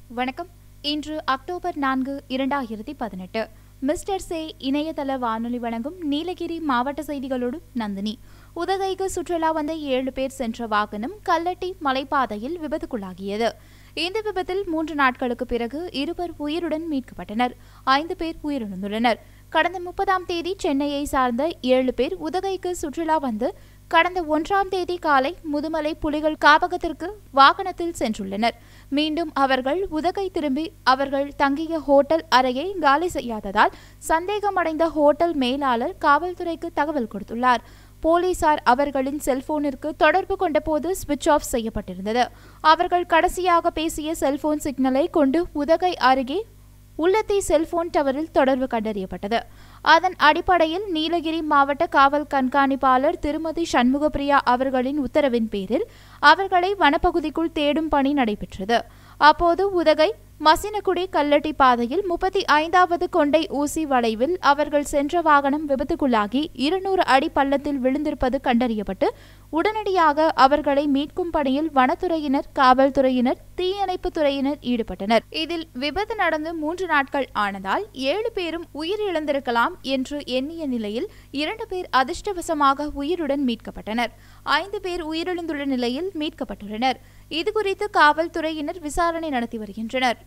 வணக்கம் இன்று அக்டோபர் நான்கு இரண்டாயிரத்தி பதினெட்டு மிஸ்டர் சே இணையதள வானொலி வழங்கும் நீலகிரி மாவட்ட செய்திகளோடு நந்தினி உதகைக்கு சுற்றுலா வந்த ஏழு பேர் சென்ற வாகனம் கல்லட்டி மலைப்பாதையில் விபத்துக்குள்ளாகியது இந்த விபத்தில் மூன்று நாட்களுக்கு பிறகு இருவர் உயிருடன் மீட்கப்பட்டனர் ஐந்து பேர் உயிரிழந்துள்ளனர் கடந்த முப்பதாம் தேதி சென்னையை சார்ந்த ஏழு பேர் உதகைக்கு சுற்றுலா வந்து கடந்த ஒன்றாம் தேதி காலை முதுமலை புலிகள் காப்பகத்திற்கு வாகனத்தில் சென்றுள்ளனர் மீண்டும் அவர்கள் உதகை திரும்பி அவர்கள் தங்கிய ஹோட்டல் அறையை காலி செய்யாததால் சந்தேகமடைந்த ஹோட்டல் மேலாளர் காவல்துறைக்கு தகவல் கொடுத்துள்ளார் போலீசார் அவர்களின் செல்போனிற்கு தொடர்பு கொண்டபோது சுவிட்ச் ஆஃப் செய்யப்பட்டிருந்தது அவர்கள் கடைசியாக பேசிய செல்போன் சிக்னலை கொண்டு உதகை அருகே உள்ளத்தி செல்போன் டவரில் தொடர்பு கண்டறியப்பட்டது அதன் அடிப்படையில் நீலகிரி மாவட்ட காவல் கண்காணிப்பாளர் திருமதி சண்முகப்பிரியா அவர்களின் உத்தரவின் பேரில் அவர்களை வனப்பகுதிக்குள் தேடும் பணி நடைபெற்றது அப்போது உதகை மசினகுடி கல்லட்டி பாதையில் முப்பத்தி ஐந்தாவது கொண்டை ஊசி வளைவில் அவர்கள் சென்ற வாகனம் விபத்துக்குள்ளாகி இருநூறு அடி பள்ளத்தில் விழுந்திருப்பது கண்டறியப்பட்டு உடனடியாக அவர்களை மீட்கும் பணியில் வனத்துறையினர் காவல்துறையினர் தீயணைப்பு துறையினர் ஈடுபட்டனர் இதில் விபத்து நடந்து மூன்று நாட்கள் ஆனதால் ஏழு பேரும் உயிரிழந்திருக்கலாம் என்று எண்ணிய நிலையில் இரண்டு பேர் அதிர்ஷ்டவசமாக உயிருடன் மீட்கப்பட்டனர் ஐந்து பேர் உயிரிழந்துள்ள நிலையில் மீட்கப்பட்டுள்ளனர் இதுகுறித்து காவல்துறையினர் விசாரணை நடத்தி வருகின்றனர்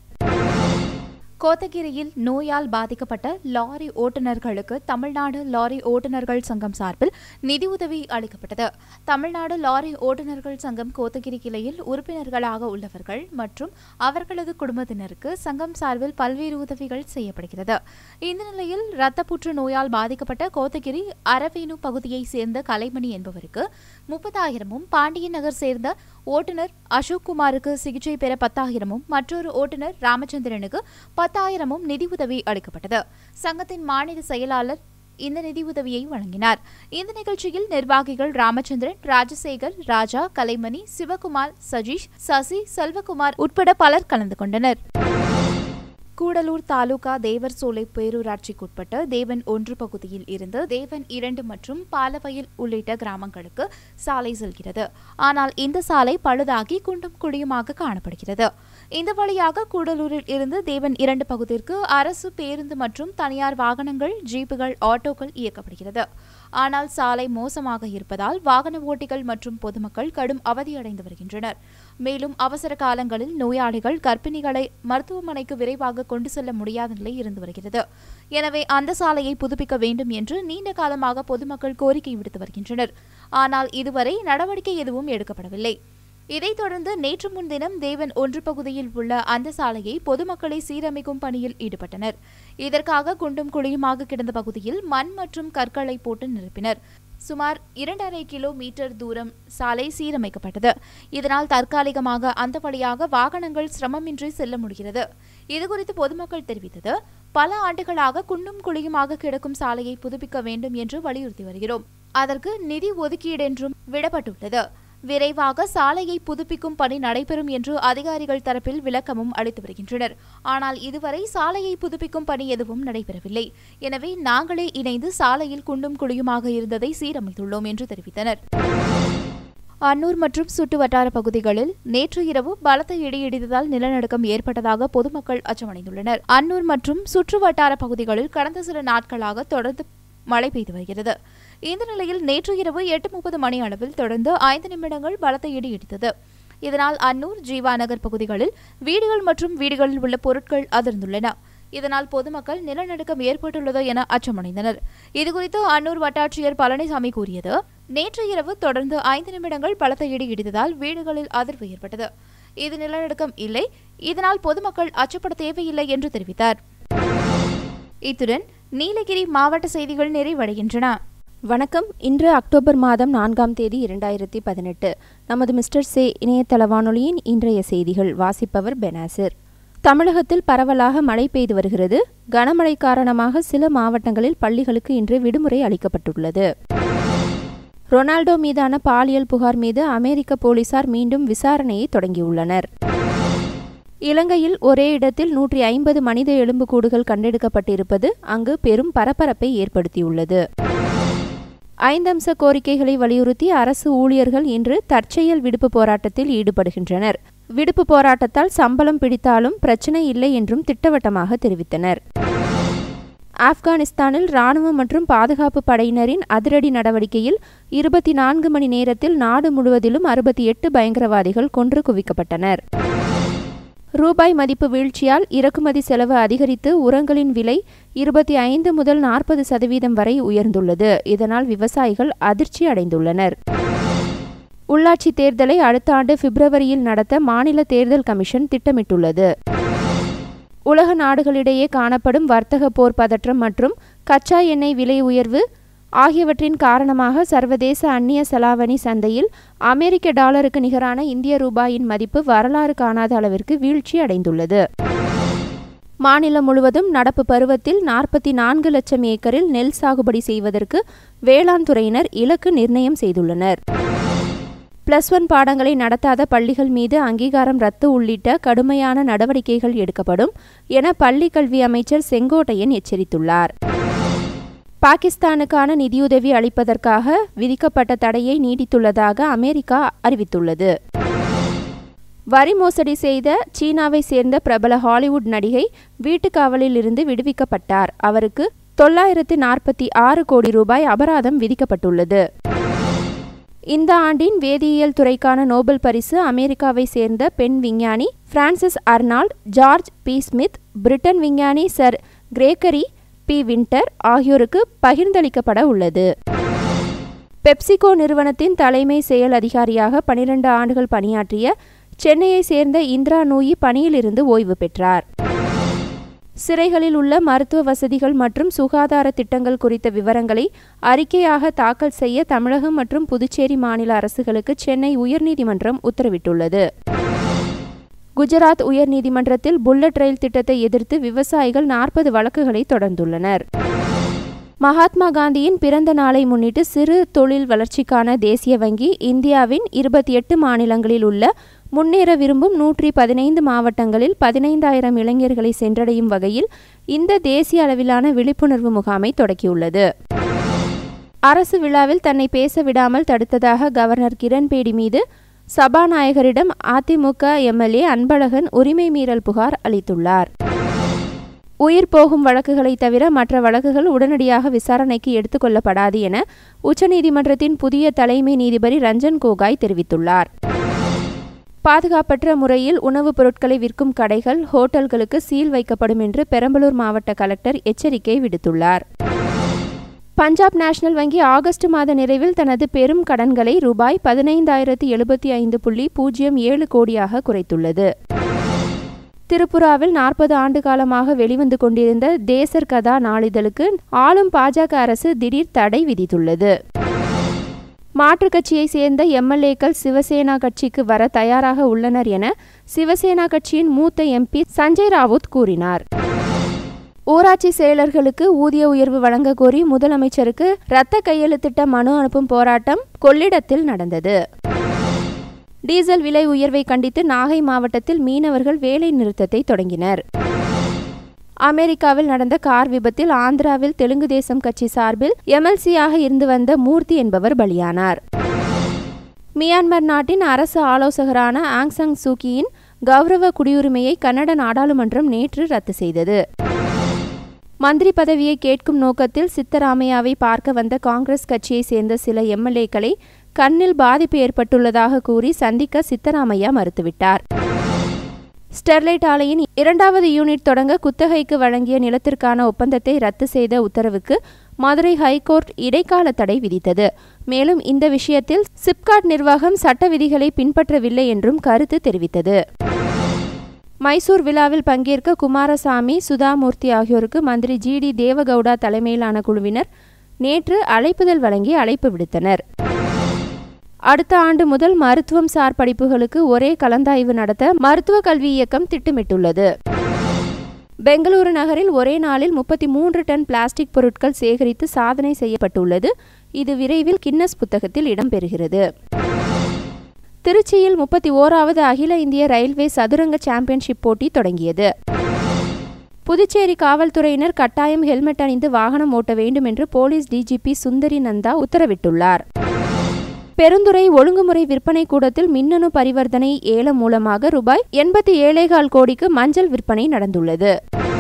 கோத்தகிரியில் நோயால் பாதிக்கப்பட்ட லாரி ஓட்டுநர்களுக்கு தமிழ்நாடு லாரி ஓட்டுநர்கள் சங்கம் சார்பில் நிதியுதவி அளிக்கப்பட்டது தமிழ்நாடு லாரி ஓட்டுநர்கள் சங்கம் கோத்தகிரி கிளையில் உறுப்பினர்களாக உள்ளவர்கள் மற்றும் அவர்களது குடும்பத்தினருக்கு சங்கம் சார்பில் பல்வேறு உதவிகள் செய்யப்படுகிறது இந்த நிலையில் இரத்தப்புற்று நோயால் பாதிக்கப்பட்ட கோத்தகிரி அரவேணு பகுதியைச் சேர்ந்த கலைமணி என்பவருக்கு முப்பதாயிரமும் பாண்டியன் நகர் சேர்ந்த ஓட்டுநர் அசோக் குமாருக்கு சிகிச்சை பெற பத்தாயிரமும் மற்றொரு ஓட்டுநர் ராமச்சந்திரனுக்கு பத்தாயிரமும் நிதியுதவி அளிக்கப்பட்டது சங்கத்தின் மாநில செயலாளர் இந்த நிதியுதவியை வழங்கினார் இந்த நிகழ்ச்சியில் நிர்வாகிகள் ராமச்சந்திரன் ராஜசேகர் ராஜா கலைமணி சிவகுமார் சஜீஷ் சசி செல்வகுமார் உட்பட பலர் கலந்து கொண்டனர் கூடலூர் தாலுகா தேவர் சோலை பேரூராட்சிக்குட்பட்ட தேவன் ஒன்று பகுதியில் இருந்து தேவன் இரண்டு மற்றும் பாலவயல் உள்ளிட்ட கிராமங்களுக்கு சாலை செல்கிறது ஆனால் இந்த சாலை பழுதாகி குண்டும் குழியுமாக காணப்படுகிறது இந்த வழியாக கூடலூரில் இருந்து தேவன் இரண்டு பகுதிக்கு அரசு பேருந்து மற்றும் தனியார் வாகனங்கள் ஜீப்புகள் ஆட்டோக்கள் இயக்கப்படுகிறது ஆனால் சாலை மோசமாக இருப்பதால் வாகன ஓட்டிகள் மற்றும் பொதுமக்கள் கடும் அவதியடைந்து வருகின்றனர் மேலும் அவசர காலங்களில் நோயாளிகள் கர்ப்பிணிகளை மருத்துவமனைக்கு விரைவாக கொண்டு செல்ல முடியாத நிலை இருந்து வருகிறது எனவே அந்த சாலையை புதுப்பிக்க வேண்டும் என்று நீண்ட காலமாக பொதுமக்கள் கோரிக்கை விடுத்து வருகின்றனர் ஆனால் இதுவரை நடவடிக்கை எதுவும் எடுக்கப்படவில்லை இதைத் தொடர்ந்து நேற்று முன்தினம் தேவன் ஒன்று பகுதியில் உள்ள அந்த சாலையை பொதுமக்களை சீரமைக்கும் பணியில் ஈடுபட்டனர் இதற்காக குண்டும் குழியுமாக கிடந்த பகுதியில் மண் மற்றும் கற்களை போட்டு நிரப்பினர் சுமார் இரண்டரை கிலோமீட்டர் தூரம் சாலை சீரமைக்கப்பட்டது இதனால் தற்காலிகமாக அந்த வழியாக வாகனங்கள் சிரமமின்றி செல்ல முடிகிறது இதுகுறித்து பொதுமக்கள் தெரிவித்தது பல ஆண்டுகளாக குண்டும் குழியுமாக கிடக்கும் சாலையை புதுப்பிக்க வேண்டும் என்று வலியுறுத்தி வருகிறோம் அதற்கு நிதி ஒதுக்கீடென்றும் விடப்பட்டுள்ளது விரைவாக சாலையை புதுப்பிக்கும் பணி நடைபெறும் என்று அதிகாரிகள் தரப்பில் விளக்கமும் அளித்து வருகின்றனர் ஆனால் இதுவரை சாலையை புதுப்பிக்கும் பணி எதுவும் நடைபெறவில்லை எனவே நாங்களே இணைந்து சாலையில் குண்டும் குழியுமாக இருந்ததை சீரமைத்துள்ளோம் என்று தெரிவித்தனர் அன்னூர் மற்றும் சுற்று வட்டார பகுதிகளில் நேற்று இரவு பலத்த இடி இடித்ததால் நிலநடுக்கம் ஏற்பட்டதாக பொதுமக்கள் அச்சமடைந்துள்ளனர் அன்னூர் மற்றும் சுற்று வட்டார பகுதிகளில் கடந்த சில நாட்களாக தொடர்ந்து மழை பெய்து வருகிறது இந்த நிலையில் நேற்று இரவு எட்டு முப்பது மணி அளவில் தொடர்ந்து ஐந்து நிமிடங்கள் பலத்த இடி இடித்தது இதனால் அன்னூர் ஜீவா நகர் பகுதிகளில் வீடுகள் மற்றும் வீடுகளில் உள்ள பொருட்கள் அதிர்ந்துள்ளன இதனால் பொதுமக்கள் நிலநடுக்கம் ஏற்பட்டுள்ளது என அச்சமடைந்தனர் இதுகுறித்து அன்னூர் வட்டாட்சியர் பழனிசாமி கூறியது நேற்று இரவு தொடர்ந்து ஐந்து நிமிடங்கள் பலத்த இடி இடித்ததால் வீடுகளில் அதிர்வு ஏற்பட்டது இது நிலநடுக்கம் இல்லை இதனால் பொதுமக்கள் அச்சப்பட தேவையில்லை என்று தெரிவித்தார் இத்துடன் நீலகிரி மாவட்ட செய்திகள் நிறைவடைகின்றன வணக்கம் இன்று அக்டோபர் மாதம் நான்காம் தேதி இரண்டாயிரத்தி பதினெட்டு நமது மிஸ்டர் சே இணையதள வானொலியின் இன்றைய செய்திகள் வாசிப்பவர் பெனாசிர் தமிழகத்தில் பரவலாக மழை பெய்து வருகிறது கனமழை காரணமாக சில மாவட்டங்களில் பள்ளிகளுக்கு இன்று விடுமுறை அளிக்கப்பட்டுள்ளது ரொனால்டோ மீதான பாலியல் புகார் மீது அமெரிக்க போலீசார் மீண்டும் விசாரணையை தொடங்கியுள்ளனர் இலங்கையில் ஒரே இடத்தில் நூற்றி ஐம்பது மனித எலும்புக்கூடுகள் கண்டெடுக்கப்பட்டிருப்பது அங்கு பெரும் பரபரப்பை ஏற்படுத்தியுள்ளது ஐந்தம்ச கோரிக்கைகளை வலியுறுத்தி அரசு ஊழியர்கள் இன்று தற்செயல் விடுப்பு போராட்டத்தில் ஈடுபடுகின்றனர் விடுப்பு போராட்டத்தால் சம்பளம் பிடித்தாலும் பிரச்சனை இல்லை என்றும் திட்டவட்டமாக தெரிவித்தனர் ஆப்கானிஸ்தானில் ராணுவம் மற்றும் பாதுகாப்பு படையினரின் அதிரடி நடவடிக்கையில் இருபத்தி நான்கு மணி நேரத்தில் நாடு முழுவதிலும் அறுபத்தி எட்டு பயங்கரவாதிகள் கொன்று குவிக்கப்பட்டனர் ரூபாய் மதிப்பு வீழ்ச்சியால் இறக்குமதி செலவு அதிகரித்து உரங்களின் விலை இருபத்தி ஐந்து முதல் நாற்பது சதவீதம் வரை உயர்ந்துள்ளது இதனால் விவசாயிகள் அதிர்ச்சி அடைந்துள்ளனர் உள்ளாட்சி தேர்தலை அடுத்த ஆண்டு பிப்ரவரியில் நடத்த மாநில தேர்தல் கமிஷன் திட்டமிட்டுள்ளது உலக நாடுகளிடையே காணப்படும் வர்த்தக போர் பதற்றம் மற்றும் கச்சா எண்ணெய் விலை உயர்வு ஆகியவற்றின் காரணமாக சர்வதேச அந்நிய செலாவணி சந்தையில் அமெரிக்க டாலருக்கு நிகரான இந்திய ரூபாயின் மதிப்பு வரலாறு காணாத அளவிற்கு வீழ்ச்சி அடைந்துள்ளது மாநிலம் முழுவதும் நடப்பு பருவத்தில் நாற்பத்தி நான்கு லட்சம் ஏக்கரில் நெல் சாகுபடி செய்வதற்கு வேளாண் துறையினர் இலக்கு நிர்ணயம் செய்துள்ளனர் பிளஸ் ஒன் பாடங்களை நடத்தாத பள்ளிகள் மீது அங்கீகாரம் ரத்து உள்ளிட்ட கடுமையான நடவடிக்கைகள் எடுக்கப்படும் என பள்ளி கல்வி அமைச்சர் செங்கோட்டையன் எச்சரித்துள்ளார் பாகிஸ்தானுக்கான நிதியுதவி அளிப்பதற்காக விதிக்கப்பட்ட தடையை நீடித்துள்ளதாக அமெரிக்கா அறிவித்துள்ளது வரி மோசடி செய்த சீனாவை சேர்ந்த பிரபல ஹாலிவுட் நடிகை வீட்டுக்காவலில் இருந்து விடுவிக்கப்பட்டார் அவருக்கு தொள்ளாயிரத்து நாற்பத்தி ஆறு கோடி ரூபாய் அபராதம் விதிக்கப்பட்டுள்ளது இந்த ஆண்டின் வேதியியல் துறைக்கான நோபல் பரிசு அமெரிக்காவை சேர்ந்த பெண் விஞ்ஞானி Frances Arnold George P Smith Britain விஞ்ஞானி சர் கிரேக்கரி பி வின்டர் ஆகியோருக்கு பகிர்ந்தளிக்கப்பட உள்ளது பெப்சிகோ நிறுவனத்தின் தலைமை செயல் அதிகாரியாக பனிரெண்டு ஆண்டுகள் பணியாற்றிய சென்னையை சேர்ந்த இந்திரா நூயி பணியிலிருந்து ஓய்வு பெற்றார் சிறைகளில் உள்ள மருத்துவ வசதிகள் மற்றும் சுகாதார திட்டங்கள் குறித்த விவரங்களை அறிக்கையாக தாக்கல் செய்ய தமிழகம் மற்றும் புதுச்சேரி மாநில அரசுகளுக்கு சென்னை உயர்நீதிமன்றம் உத்தரவிட்டுள்ளது குஜராத் உயர்நீதிமன்றத்தில் புல்லட் ரயில் திட்டத்தை எதிர்த்து விவசாயிகள் நாற்பது வழக்குகளை தொடர்ந்துள்ளனர் மகாத்மா காந்தியின் பிறந்த நாளை முன்னிட்டு சிறு தொழில் வளர்ச்சிக்கான தேசிய வங்கி இந்தியாவின் இருபத்தி எட்டு மாநிலங்களில் உள்ள முன்னேற விரும்பும் நூற்றி பதினைந்து மாவட்டங்களில் பதினைந்தாயிரம் இளைஞர்களை சென்றடையும் வகையில் இந்த தேசிய அளவிலான விழிப்புணர்வு முகாமை தொடக்கியுள்ளது அரசு விழாவில் தன்னை பேச விடாமல் தடுத்ததாக கவர்னர் கிரண்பேடி மீது சபாநாயகரிடம் அதிமுக எம்எல்ஏ அன்பழகன் உரிமை மீறல் புகார் அளித்துள்ளார் உயிர் போகும் வழக்குகளை தவிர மற்ற வழக்குகள் உடனடியாக விசாரணைக்கு எடுத்துக்கொள்ளப்படாது என உச்சநீதிமன்றத்தின் புதிய தலைமை நீதிபதி ரஞ்சன் கோகாய் தெரிவித்துள்ளார் பாதுகாப்பற்ற முறையில் உணவுப் பொருட்களை விற்கும் கடைகள் ஹோட்டல்களுக்கு சீல் வைக்கப்படும் என்று பெரம்பலூர் மாவட்ட கலெக்டர் எச்சரிக்கை விடுத்துள்ளார் பஞ்சாப் நேஷனல் வங்கி ஆகஸ்ட் மாத நிறைவில் தனது பெரும் கடன்களை ரூபாய் பதினைந்தாயிரத்து எழுபத்தி ஐந்து புள்ளி பூஜ்ஜியம் ஏழு கோடியாக குறைத்துள்ளது திருப்புராவில் நாற்பது ஆண்டு காலமாக வெளிவந்து கொண்டிருந்த தேசர் கதா நாளிதழுக்கு ஆளும் பாஜக அரசு திடீர் தடை விதித்துள்ளது மாற்றுக் கட்சியை சேர்ந்த எம்எல்ஏக்கள் சிவசேனா கட்சிக்கு வர தயாராக உள்ளனர் என சிவசேனா கட்சியின் மூத்த எம்பி சஞ்சய் ராவுத் கூறினார் ஊராட்சி செயலர்களுக்கு ஊதிய உயர்வு வழங்க கோரி முதலமைச்சருக்கு இரத்த கையெழுத்திட்ட மனு அனுப்பும் போராட்டம் கொள்ளிடத்தில் நடந்தது டீசல் விலை உயர்வை கண்டித்து நாகை மாவட்டத்தில் மீனவர்கள் வேலை நிறுத்தத்தை தொடங்கினர் அமெரிக்காவில் நடந்த கார் விபத்தில் ஆந்திராவில் தெலுங்கு தேசம் கட்சி சார்பில் எம்எல்சியாக இருந்து வந்த மூர்த்தி என்பவர் பலியானார் மியான்மர் நாட்டின் அரசு ஆலோசகரான ஆங் சங் சூகியின் கௌரவ குடியுரிமையை கன்னட நாடாளுமன்றம் நேற்று ரத்து செய்தது மந்திரி பதவியை கேட்கும் நோக்கத்தில் சித்தராமையாவை பார்க்க வந்த காங்கிரஸ் கட்சியை சேர்ந்த சில எம்எல்ஏக்களை கண்ணில் பாதிப்பு ஏற்பட்டுள்ளதாக கூறி சந்திக்க சித்தராமையா மறுத்துவிட்டார் ஸ்டெர்லைட் ஆலையின் இரண்டாவது யூனிட் தொடங்க குத்தகைக்கு வழங்கிய நிலத்திற்கான ஒப்பந்தத்தை ரத்து செய்த உத்தரவுக்கு மதுரை ஹைகோர்ட் இடைக்கால தடை விதித்தது மேலும் இந்த விஷயத்தில் சிப்காட் நிர்வாகம் சட்ட விதிகளை பின்பற்றவில்லை என்றும் கருத்து தெரிவித்தது மைசூர் விழாவில் பங்கேற்க குமாரசாமி சுதாமூர்த்தி ஆகியோருக்கு மந்திரி ஜி டி தேவகவுடா தலைமையிலான குழுவினர் நேற்று அழைப்புதல் வழங்கி அழைப்பு விடுத்தனர் அடுத்த ஆண்டு முதல் மருத்துவம் சார் படிப்புகளுக்கு ஒரே கலந்தாய்வு நடத்த மருத்துவ கல்வி இயக்கம் திட்டமிட்டுள்ளது பெங்களூரு நகரில் ஒரே நாளில் முப்பத்தி மூன்று டன் பிளாஸ்டிக் பொருட்கள் சேகரித்து சாதனை செய்யப்பட்டுள்ளது இது விரைவில் கின்னஸ் புத்தகத்தில் இடம்பெறுகிறது திருச்சியில் முப்பத்தி ஓராவது அகில இந்திய ரயில்வே சதுரங்க சாம்பியன்ஷிப் போட்டி தொடங்கியது புதுச்சேரி காவல்துறையினர் கட்டாயம் ஹெல்மெட் அணிந்து வாகனம் ஓட்ட வேண்டும் என்று போலீஸ் டிஜிபி சுந்தரி நந்தா உத்தரவிட்டுள்ளார் பெருந்துறை ஒழுங்குமுறை விற்பனை கூடத்தில் மின்னணு பரிவர்த்தனை ஏலம் மூலமாக ரூபாய் எண்பத்தி ஏழேகால் கோடிக்கு மஞ்சள் விற்பனை நடந்துள்ளது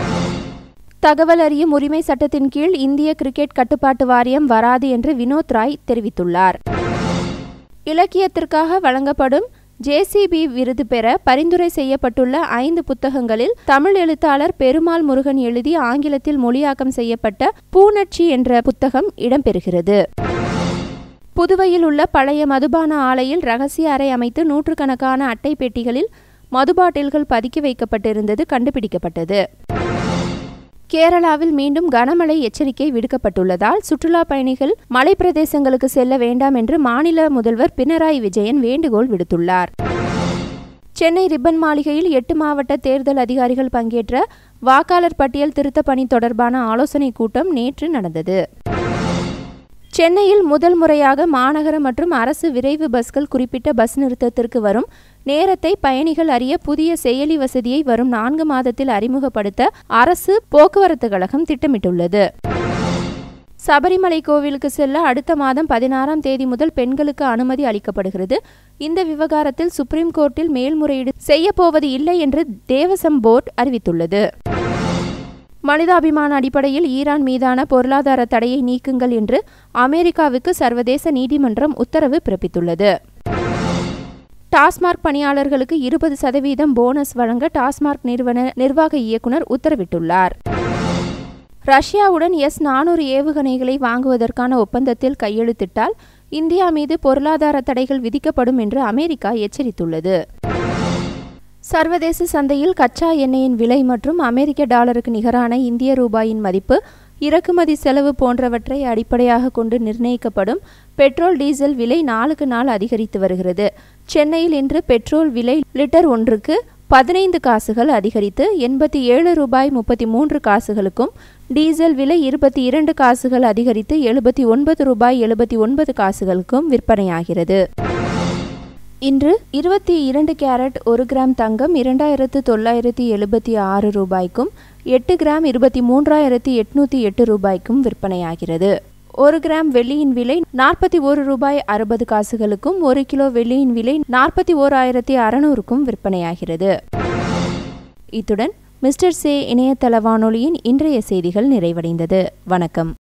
தகவல் அறியும் உரிமை சட்டத்தின் கீழ் இந்திய கிரிக்கெட் கட்டுப்பாட்டு வாரியம் வராது என்று வினோத் ராய் தெரிவித்துள்ளார் இலக்கியத்திற்காக வழங்கப்படும் ஜேசிபி விருது பெற பரிந்துரை செய்யப்பட்டுள்ள ஐந்து புத்தகங்களில் தமிழ் எழுத்தாளர் பெருமாள் முருகன் எழுதி ஆங்கிலத்தில் மொழியாக்கம் செய்யப்பட்ட பூநட்சி என்ற புத்தகம் இடம்பெறுகிறது புதுவையில் உள்ள பழைய மதுபான ஆலையில் ரகசிய அறை அமைத்து நூற்றுக்கணக்கான அட்டை பெட்டிகளில் மது பாட்டில்கள் பதுக்கி வைக்கப்பட்டிருந்தது கண்டுபிடிக்கப்பட்டது கேரளாவில் மீண்டும் கனமழை எச்சரிக்கை விடுக்கப்பட்டுள்ளதால் சுற்றுலா பயணிகள் மலை பிரதேசங்களுக்கு செல்ல வேண்டாம் என்று மாநில முதல்வர் பினராயி விஜயன் வேண்டுகோள் விடுத்துள்ளார் சென்னை ரிப்பன் மாளிகையில் எட்டு மாவட்ட தேர்தல் அதிகாரிகள் பங்கேற்ற வாக்காளர் பட்டியல் திருத்த பணி தொடர்பான ஆலோசனைக் கூட்டம் நேற்று நடந்தது சென்னையில் முதல் முறையாக மாநகர மற்றும் அரசு விரைவு பஸ்கள் குறிப்பிட்ட பஸ் நிறுத்தத்திற்கு வரும் நேரத்தை பயணிகள் அறிய புதிய செயலி வசதியை வரும் நான்கு மாதத்தில் அறிமுகப்படுத்த அரசு போக்குவரத்து கழகம் திட்டமிட்டுள்ளது சபரிமலை கோவிலுக்கு செல்ல அடுத்த மாதம் பதினாறாம் தேதி முதல் பெண்களுக்கு அனுமதி அளிக்கப்படுகிறது இந்த விவகாரத்தில் சுப்ரீம் கோர்ட்டில் மேல்முறையீடு செய்யப்போவது இல்லை என்று தேவசம் போர்டு அறிவித்துள்ளது மனிதாபிமான அடிப்படையில் ஈரான் மீதான பொருளாதார தடையை நீக்குங்கள் என்று அமெரிக்காவுக்கு சர்வதேச நீதிமன்றம் உத்தரவு பிறப்பித்துள்ளது டாஸ்மார்க் பணியாளர்களுக்கு இருபது சதவீதம் போனஸ் வழங்க டாஸ்மார்க் நிறுவன நிர்வாக இயக்குநர் உத்தரவிட்டுள்ளார் ரஷ்யாவுடன் எஸ் நானூறு ஏவுகணைகளை வாங்குவதற்கான ஒப்பந்தத்தில் கையெழுத்திட்டால் இந்தியா மீது பொருளாதார தடைகள் விதிக்கப்படும் என்று அமெரிக்கா எச்சரித்துள்ளது சர்வதேச சந்தையில் கச்சா எண்ணெயின் விலை மற்றும் அமெரிக்க டாலருக்கு நிகரான இந்திய ரூபாயின் மதிப்பு இறக்குமதி செலவு போன்றவற்றை அடிப்படையாக கொண்டு நிர்ணயிக்கப்படும் பெட்ரோல் டீசல் விலை நாளுக்கு நாள் அதிகரித்து வருகிறது சென்னையில் இன்று பெட்ரோல் விலை லிட்டர் ஒன்றுக்கு பதினைந்து காசுகள் அதிகரித்து எண்பத்தி ஏழு ரூபாய் முப்பத்தி மூன்று காசுகளுக்கும் டீசல் விலை இருபத்தி இரண்டு காசுகள் அதிகரித்து எழுபத்தி ஒன்பது ரூபாய் எழுபத்தி ஒன்பது காசுகளுக்கும் விற்பனையாகிறது இன்று இருபத்தி இரண்டு கேரட் ஒரு கிராம் தங்கம் இரண்டாயிரத்து தொள்ளாயிரத்தி எழுபத்தி ஆறு ரூபாய்க்கும் எட்டு கிராம் இருபத்தி மூன்றாயிரத்தி எட்நூத்தி எட்டு ரூபாய்க்கும் விற்பனையாகிறது ஒரு கிராம் வெள்ளியின் விலை நாற்பத்தி ஒரு ரூபாய் அறுபது காசுகளுக்கும் ஒரு கிலோ வெள்ளியின் விலை நாற்பத்தி ஓர் ஆயிரத்தி அறநூறுக்கும் விற்பனையாகிறது இத்துடன் மிஸ்டர் சே இணையதள வானொலியின் இன்றைய செய்திகள் நிறைவடைந்தது வணக்கம்